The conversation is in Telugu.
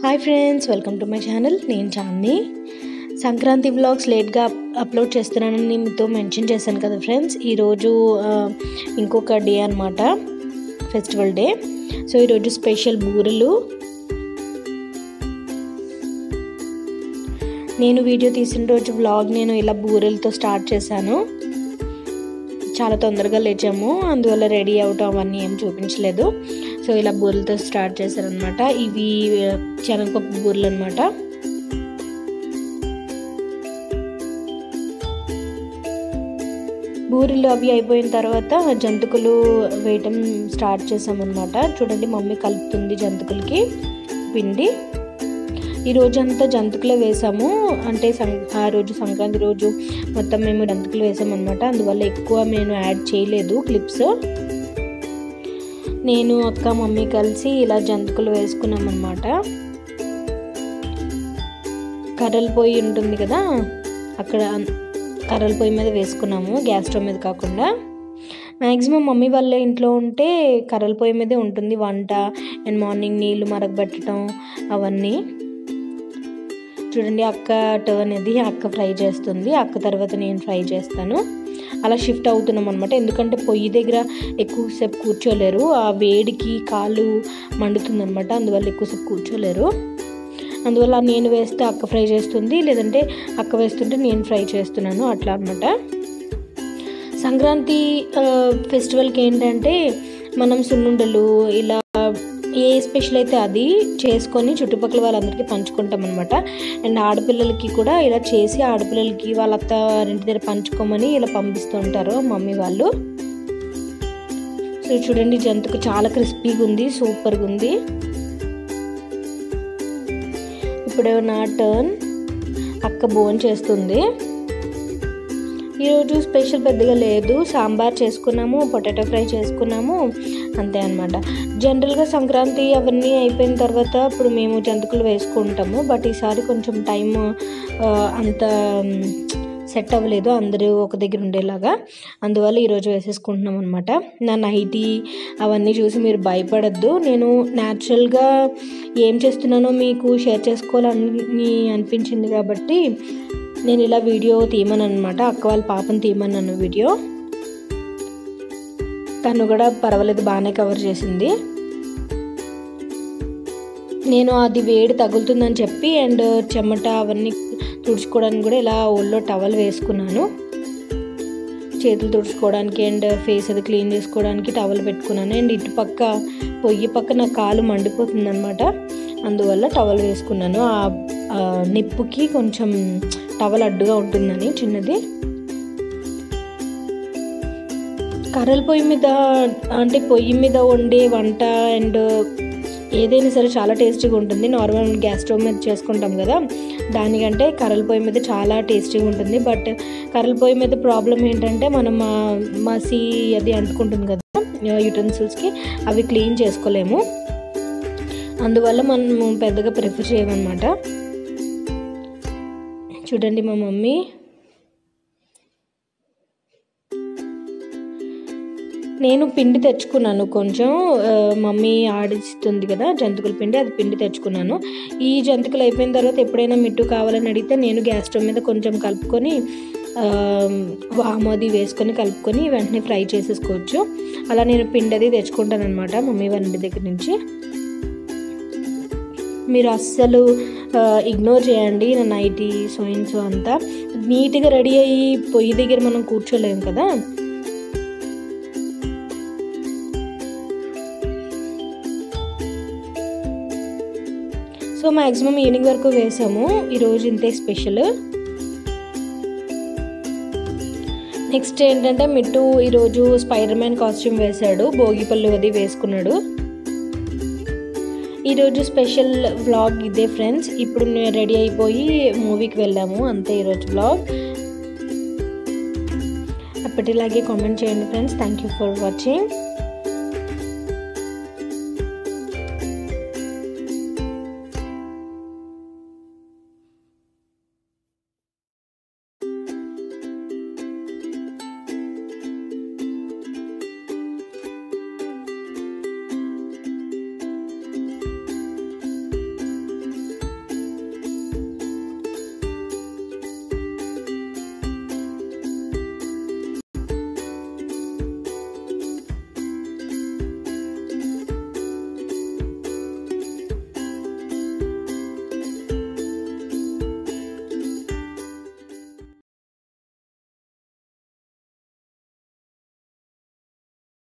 hi friends welcome to my channel నేను చాంది సంక్రాంతి వ్లాగ్స్ లేట్గా అప్లోడ్ చేస్తున్నానని మీతో మెన్షన్ చేశాను కదా ఫ్రెండ్స్ ఈరోజు ఆ, ఇంకొక డే అనమాట ఫెస్టివల్ డే సో ఈరోజు స్పెషల్ బూరెలు నేను వీడియో తీసిన రోజు వ్లాగ్ నేను ఇలా బూరెలతో స్టార్ట్ చేశాను చాలా తొందరగా లేచాము అందువల్ల రెడీ అవటం అవన్నీ ఏం చూపించలేదు సో ఇలా బూరెలతో స్టార్ట్ చేశారనమాట ఇవి ఆ, శనగపప్పు బూరెలు అనమాట బూరెలు అవి అయిపోయిన తర్వాత జంతుకులు వేయటం స్టార్ట్ చేసామన్నమాట చూడండి మమ్మీ కలుపుతుంది జంతుకులకి పిండి ఈ రోజంతా జంతుకులే వేసాము అంటే సం ఆ రోజు సంక్రాంతి రోజు మొత్తం మేము జంతుకులు వేసామన్నమాట అందువల్ల ఎక్కువ నేను యాడ్ చేయలేదు క్లిప్స్ నేను అక్క మమ్మీ కలిసి ఇలా జంతుకులు వేసుకున్నాం అనమాట కర్రల పొయ్యి ఉంటుంది కదా అక్కడ కర్రల పొయ్యి మీద వేసుకున్నాము గ్యాస్ స్టవ్ మీద కాకుండా మ్యాక్సిమం మమ్మీ వాళ్ళ ఇంట్లో ఉంటే కర్రల పొయ్యి మీదే ఉంటుంది వంట అండ్ మార్నింగ్ నీళ్ళు మరగబెట్టడం అవన్నీ చూడండి అక్క టర్న్ ఇది అక్క ఫ్రై చేస్తుంది అక్క తర్వాత నేను ఫ్రై చేస్తాను అలా షిఫ్ట్ అవుతున్నాం అనమాట ఎందుకంటే పొయ్యి దగ్గర ఎక్కువసేపు కూర్చోలేరు ఆ వేడికి కాలు మండుతుంది అనమాట అందువల్ల ఎక్కువసేపు కూర్చోలేరు అందువల్ల నేను వేస్తే అక్క ఫ్రై చేస్తుంది లేదంటే అక్క వేస్తుంటే నేను ఫ్రై చేస్తున్నాను అట్లా అనమాట సంక్రాంతి ఆ, ఫెస్టివల్కి ఏంటంటే మనం సున్నుండలు ఇలా ఏ స్పెషల్ అయితే అది చేసుకొని చుట్టుపక్కల వాళ్ళందరికీ పంచుకుంటాం అనమాట అండ్ ఆడపిల్లలకి కూడా ఇలా చేసి ఆడపిల్లలకి వాళ్ళ అత్త ఇంటి దగ్గర పంచుకోమని ఇలా పంపిస్తూ ఉంటారు మమ్మీ వాళ్ళు సో చూడండి జంతుకు చాలా క్రిస్పీగా ఉంది సూపర్గా ఉంది ఇప్పుడు నా టర్న్ అక్క బోన్ చేస్తుంది ఈరోజు స్పెషల్ పెద్దగా లేదు సాంబార్ చేసుకున్నాము పొటాటో ఫ్రై చేసుకున్నాము అంతే అనమాట జనరల్గా సంక్రాంతి అవన్నీ అయిపోయిన తర్వాత ఇప్పుడు మేము జంతుకులు వేసుకుంటాము బట్ ఈసారి కొంచెం టైం అంత సెట్ అవ్వలేదు అందరూ ఒక దగ్గర ఉండేలాగా అందువల్ల ఈరోజు వేసేసుకుంటున్నాం అనమాట నా నైటీ అవన్నీ చూసి మీరు భయపడద్దు నేను న్యాచురల్గా ఏం చేస్తున్నానో మీకు షేర్ చేసుకోవాలని అనిపించింది కాబట్టి నేను ఇలా వీడియో తీయమని అనమాట అక్క వాళ్ళ పాపని తీయమన్నాను వీడియో తను కూడా పర్వాలేదు బాగానే కవర్ చేసింది నేను అది వేడి తగులుతుందని చెప్పి అండ్ చెమట అవన్నీ తుడుచుకోవడానికి కూడా ఇలా ఒళ్ళో టవల్ వేసుకున్నాను చేతులు తుడుచుకోవడానికి అండ్ ఫేస్ అది క్లీన్ చేసుకోవడానికి టవల్ పెట్టుకున్నాను అండ్ ఇటు పక్క పొయ్యి పక్క నా కాలు మండిపోతుంది అనమాట అందువల్ల టవల్ వేసుకున్నాను ఆ ఆ నిప్పుకి కొంచెం టవల్ అడ్డుగా ఉంటుందని చిన్నది కర్రల పొయ్యి మీద అంటే పొయ్యి మీద వండే వంట అండ్ ఏదైనా సరే చాలా టేస్టీగా ఉంటుంది నార్మల్ గ్యాస్ స్టవ్ మీద చేసుకుంటాం కదా దానికంటే కర్రల పొయ్యి మీద చాలా టేస్టీగా ఉంటుంది బట్ కర్రల పొయ్యి మీద ప్రాబ్లం ఏంటంటే మనం ఆ మసి అది అంటుకుంటుంది కదా యూటెన్సిల్స్కి అవి క్లీన్ చేసుకోలేము అందువల్ల మనం పెద్దగా ప్రిఫర్ చేయమన్నమాట చూడండి మా మమ్మీ నేను పిండి తెచ్చుకున్నాను కొంచెం ఆ, మమ్మీ ఆడిస్తుంది కదా జంతుకుల పిండి అది పిండి తెచ్చుకున్నాను ఈ జంతుకులు అయిపోయిన తర్వాత ఎప్పుడైనా మిట్టు కావాలని అడిగితే నేను గ్యాస్ స్టవ్ మీద కొంచెం కలుపుకొని ఆ, వాము అది వేసుకొని కలుపుకొని వెంటనే ఫ్రై చేసేసుకోవచ్చు అలా నేను పిండి అది తెచ్చుకుంటాను అనమాట మమ్మీ వాళ్ళ ఇంటి దగ్గర నుంచి మీరు అస్సలు ఇగ్నోర్ చేయండి నా నైటీ సోయిన్స్ అంతా నీట్గా రెడీ అయ్యి పొయ్యి దగ్గర మనం కూర్చోలేము కదా సో మ్యాక్సిమం ఈవినింగ్ వరకు వేసాము ఈరోజు ఇంతే స్పెషల్ నెక్స్ట్ ఏంటంటే మిట్టు ఈరోజు స్పైడర్ మ్యాన్ కాస్ట్యూమ్ వేశాడు భోగిపళ్ళు అది వేసుకున్నాడు ఈరోజు స్పెషల్ వ్లాగ్ ఇదే ఫ్రెండ్స్ ఇప్పుడు నేను రెడీ అయిపోయి మూవీకి వెళ్ళాము అంతే ఈరోజు వ్లాగ్ అప్పటిలాగే కామెంట్ చేయండి friends thank you for watching